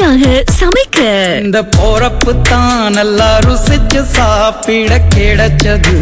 சுவையாக சமைக்க இந்த போறப்பு தான் நல்லா ருசிச்சு சாப்பிட கிடைச்சது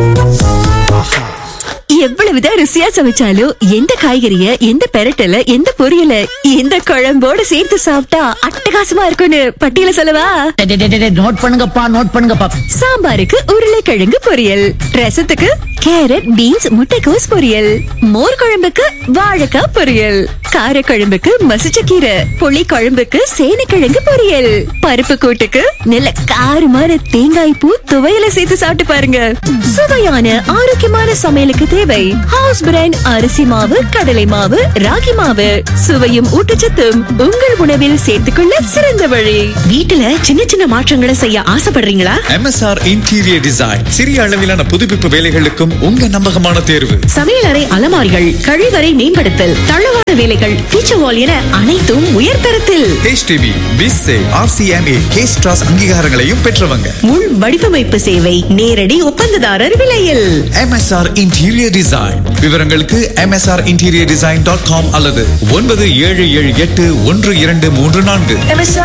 எவ்வளவுதான் ருசியா சமைச்சாலும் எந்த காய்கறிய எந்த பெரட்டல எந்த பொரியல எந்த குழம்போட சேர்த்து சாப்பிட்டா அட்டகாசமா இருக்கும்னு பட்டியல சொல்லவா நோட் பண்ணுங்கப்பா நோட் பண்ணுங்கப்பா சாம்பாருக்கு உருளைக்கிழங்கு பொரியல் ரசத்துக்கு கேரட் பீன்ஸ் முட்டைக்கோஸ் பொரியல் மோர் குழம்புக்கு வாழைக்காய் பொரியல் கார குழம்புக்கு மசிச்சக்கீரை புளி குழம்புக்கு சேனைக்கிழங்கு பொரியல் பருப்பு கூட்டுக்கு நல்ல காரமான தேங்காய் பூ துவையல சேர்த்து சாப்பிட்டு பாருங்க சுவையான ஆரோக்கியமான சமையலுக்கு தேவை ஹவுஸ் பிராண்ட் அரிசி மாவு கடலை மாவு ராகி மாவு சுவையும் ஊட்டச்சத்தும் உங்கள் உணவில் சேர்த்துக்கொள்ள சிறந்த வழி வீட்டுல சின்ன சின்ன மாற்றங்களை செய்ய ஆசைப்படுறீங்களா MSR இன்டீரியர் டிசைன் சிறிய அளவிலான புதுப்பிப்பு வேலைகளுக்கும் உங்க நம்பகமான தேர்வு சமையலறை அலமாரிகள் கழிவறை மேம்படுத்தல் தளவாட வேலைகள் ஃபீச்சர் வால் என அனைத்தும் உயர்தரத்தில் HTV, BISSE, RCMA, K-Stras அங்கீகாரங்களையும் பெற்றவங்க முள் வடிவமைப்பு சேவை நேரடி ஒப்பந்ததாரர் விலையில் MSR இன்டீரியர் டிசைன் விவரங்களுக்கு MSR interior design dot com அல்லது ஒன்பது ஏழு ஏழு எட்டு ஒன்று இரண்டு மூன்று நான்கு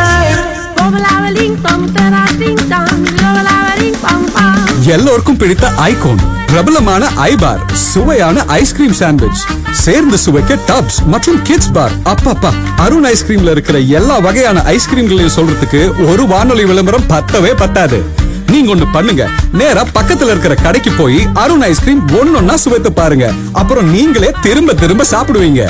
எல்லோருக்கும் பிடித்த ஐகோன் பிரபலமான ஐபார் சுவையான ஐஸ்கிரீம் சாண்ட்விச் சேர்ந்து சுவைக்க டப்ஸ் மற்றும் கிட்ஸ் பார் அப்பப்பா அருண் ஐஸ்கிரீம்ல இருக்கிற எல்லா வகையான ஐஸ்கிரீம்களையும் சொல்றதுக்கு ஒரு வானொலி விளம்பரம் பத்தவே பத்தாது நீங்க ஒண்ணு பண்ணுங்க நேரா பக்கத்துல இருக்கிற கடைக்கு போய் அருண் ஐஸ்கிரீம் ஒன்னொன்னா சுவைத்து பாருங்க அப்புறம் நீங்களே திரும்ப திரும்ப சாப்பிடுவீங்க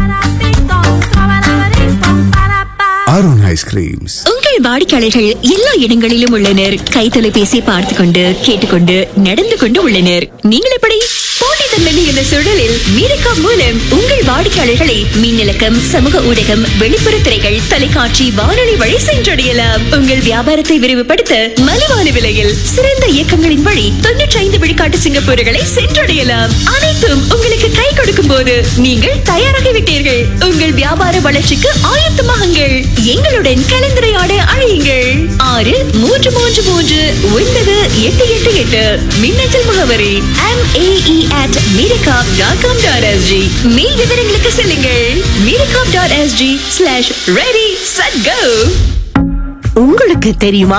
அருண் ஐஸ்கிரீம்ஸ் உங்கள் வாடிக்கையாளர்கள் எல்லா இடங்களிலும் உள்ளனர் கை தொலைபேசி பார்த்து கொண்டு கேட்டுக்கொண்டு நடந்து கொண்டு உள்ளனர் நீங்கள் எப்படி போட்டித்தன்மை இந்த சூழலில் மீரக்கா மூலம் உங்கள் வாடிக்கையாளர்களை மின்னலக்கம் சமூக ஊடகம் வெளிப்புற திரைகள் தொலைக்காட்சி வானொலி வழி சென்றடையலாம் உங்கள் வியாபாரத்தை விரிவுபடுத்த மலிவான விலையில் சிறந்த இயக்கங்களின் வழி தொன்னூற்றி ஐந்து விழுக்காட்டு சிங்கப்பூர்களை சென்றடையலாம் அனைத்தும் உங்களுக்கு கை கொடுக்கும் போது நீங்கள் தயாராகிவிட்டீர்கள் உங்கள் வியாபார வளர்ச்சிக்கு ஆயத்தமாகுங்கள் எங்களுடன் கலந்துரையாட அழையுங்கள் ஆறு மூன்று மூன்று மூன்று ஒன்பது எட்டு எட்டு எட்டு மின்னஞ்சல் முகவரி எம் ஏஇ அட் மீரகாப் டாட் காம் டாட் எஸ்ஜி மேல் விவரங்களுக்கு செல்லுங்கள் மீரகாப் dot SG slash ready set go உங்களுக்கு தெரியுமா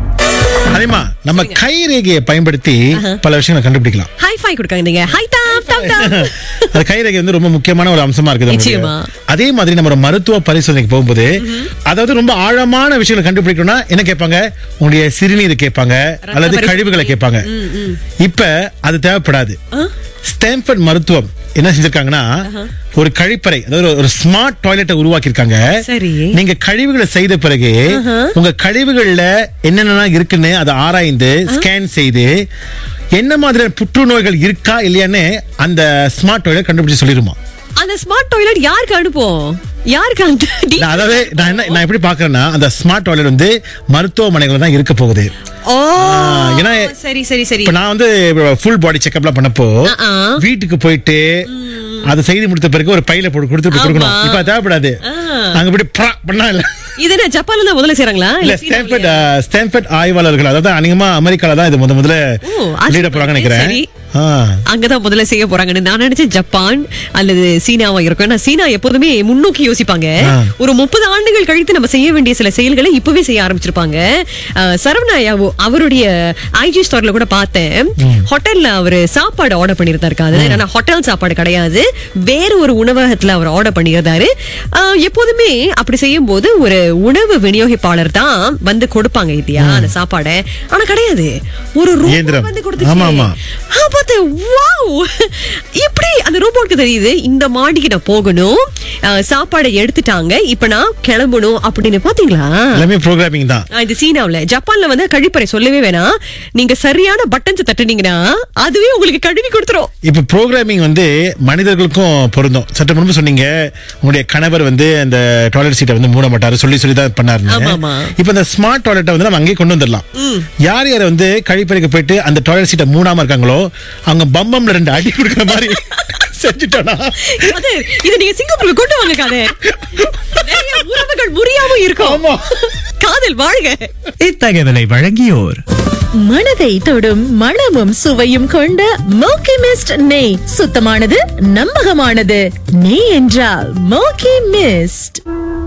அதேமா நம்ம கை ரேகையை பயன்படுத்தி பல விஷயங்களை கண்டுபிடிக்கலாம் ஹை ஃபை கொடுக்காங்க நீங்க ஹை டாப் டாப் டாப் அந்த கை ரேகை வந்து ரொம்ப முக்கியமான ஒரு அம்சமா இருக்குது நமக்கு. நிச்சயமா. அதே மாதிரி நம்ம ஒரு மருத்துவ பரிசோதனைக்கு போகும்போது அதாவது ரொம்ப ஆழமான விஷயங்களை கண்டுபிடிக்கணும்னா என்ன கேட்பாங்க உங்களுடைய சிறுநீர் கேட்பாங்க அல்லது பரிசோதனை. கழிவுகளை கேட்பாங்க இப்ப அது தேவைப்படாது ஸ்டான்ஃபர்ட் மருத்துவம் என்ன செஞ்சிருக்காங்கன்னா ஒரு கழிப்பறை அதாவது ஒரு ஸ்மார்ட் டாய்லெட்டை உருவாக்கியிருக்காங்க சரி. நீங்க கழிவுகளை செய்த பிறகு உங்க கழிவுகள்ல என்னென்ன இருக்குன்னு அதை ஆராய்ந்து ஸ்கேன் செய்து என்ன மாதிரியான புற்றுநோய்கள் இருக்கா இல்லையான்னு அந்த ஸ்மார்ட் டாய்லெட் கண்டுபிடிச்சு சொல்லிருமா அந்த ஸ்மார்ட் டாய்லெட் யாருக்கு அனுப்பும் யாருக்கு அந்த நான் அதாவது நான் என்ன நான் எப்படி பாக்குறேன்னா அந்த ஸ்மார்ட் டாய்லெட் வந்து மருத்துவமனைகள் தான் இருக்க போகுது ஓ ஆ, ஏன்னா சரி சரி சரி இப்ப நான் வந்து ஃபுல் பாடி செக்அப்லாம் பண்ணப்போ ஆ. வீட்டுக்கு போயிட்டு அதை செய்து முடித்த பிறகு ஒரு பையில போட்டு கொடுத்து இப்படி கொடுக்கணும் ஆமா. இப்ப அது தேவைப்படாது அங்க போய் ப்ரா பண்ணா இல்ல இது என்ன ஜப்பான்ல தான் முதல்ல செய்றாங்களா இல்ல இல்ல ஸ்டான்ஃபர்ட் ஸ்டான்ஃபர்ட் ஆய்வாளர்கள் அதாவது அநேகமா அமெரிக்கால தான் இது முத முதல்ல ஓ, அது வெளியிட போறாங்கன்னு நினைக்கிறேன் சரி. ஆ. அங்கதான் முதல்ல செய்ய போறாங்கன்னு நான் நினைச்சேன் ஜப்பான் அல்லது சீனாவா இருக்கும் ஏன்னா சீனா எப்போதுமே முன்னோக்கி யோசிப்பாங்க ஆ. ஒரு முப்பது ஆண்டுகள் கழித்து நம்ம செய்ய வேண்டிய சில செயல்களை இப்பவே செய்ய ஆரம்பிச்சிருப்பாங்க அஹ், சரவணா யாவோ அவருடைய ஐஜி ஸ்டோர்ல கூட பார்த்தேன் ஹோட்டல்ல அவரு சாப்பாடு ஆர்டர் பண்ணியிருந்தாரு அது ஏன்னா ஹோட்டல் சாப்பாடு கிடையாது வேற ஒரு உணவகத்துல அவர் ஆர்டர் பண்ணியிருந்தாரு அஹ், எப்போதுமே அப்படி செய்யும் போது ஒரு உணவு விநியோகிப்பாளர் தான் வந்து கொடுப்பாங்க இல்லையா அந்த சாப்பாடை ஆனா கிடையாது ஒரு robot இயந்திரம். வந்து கொடுத்துச்சு ஆமா, ஆமா. ஆ, பார்த்தேன் வாவ் இப்படி அந்த ரோபோட்க்கு தெரியுது இந்த மாடிக்கு நான் போகணும் அஹ், சாப்பாடை எடுத்துட்டாங்க இப்ப நான் கிளம்பணும் அப்படின்னு பாத்தீங்களா எல்லாமே ப்ரோக்ராமிங் தான் ஆ, இது சீனாவுல ஜப்பான்ல வந்து கழிப்பறை சொல்லவே வேணாம் நீங்க சரியான பட்டன்ஸ் தட்டுனீங்கன்னா அதுவே உங்களுக்கு கழுவி கொடுத்துரும் இப்ப ப்ரோக்ராமிங் வந்து மனிதர்களுக்கும் பொருந்தும் சற்று முன்பு சொன்னீங்க உங்களுடைய கணவர் வந்து அந்த டாய்லெட் சீட்டை வந்து மூட மாட்டாரு சொல்லி சொல்லி தான் பண்ணாரு ஆமா, ஆமா. இப்ப இந்த ஸ்மார்ட் டாய்லெட்டை வந்து நம்ம அங்கேயே கொண்டு வந்துடலாம் யார் யார் வந்து கழிப்பறைக்கு போயிட்டு அந்த டாய்லெட் சீட்டை மூடாம இருக்காங்களோ அவங்க பம்பம்ல ரெண்டு அடி கொடுக்குற மாதிரி செஞ்சுட்டோம்னா அது இது நீங்க சிங்கப்பூருக்கு கொண்டு வாங்க கதை நிறைய உறவுகள் முறியாம இருக்கும் ஆமா. காதல் வாழ்க இத்தகவலை வழங்கியோர் மனதை தொடும் மணமும் சுவையும் கொண்ட மோக்கி மிஸ்ட் நெய் சுத்தமானது நம்பகமானது நெய் என்றால் மோக்கி மிஸ்ட்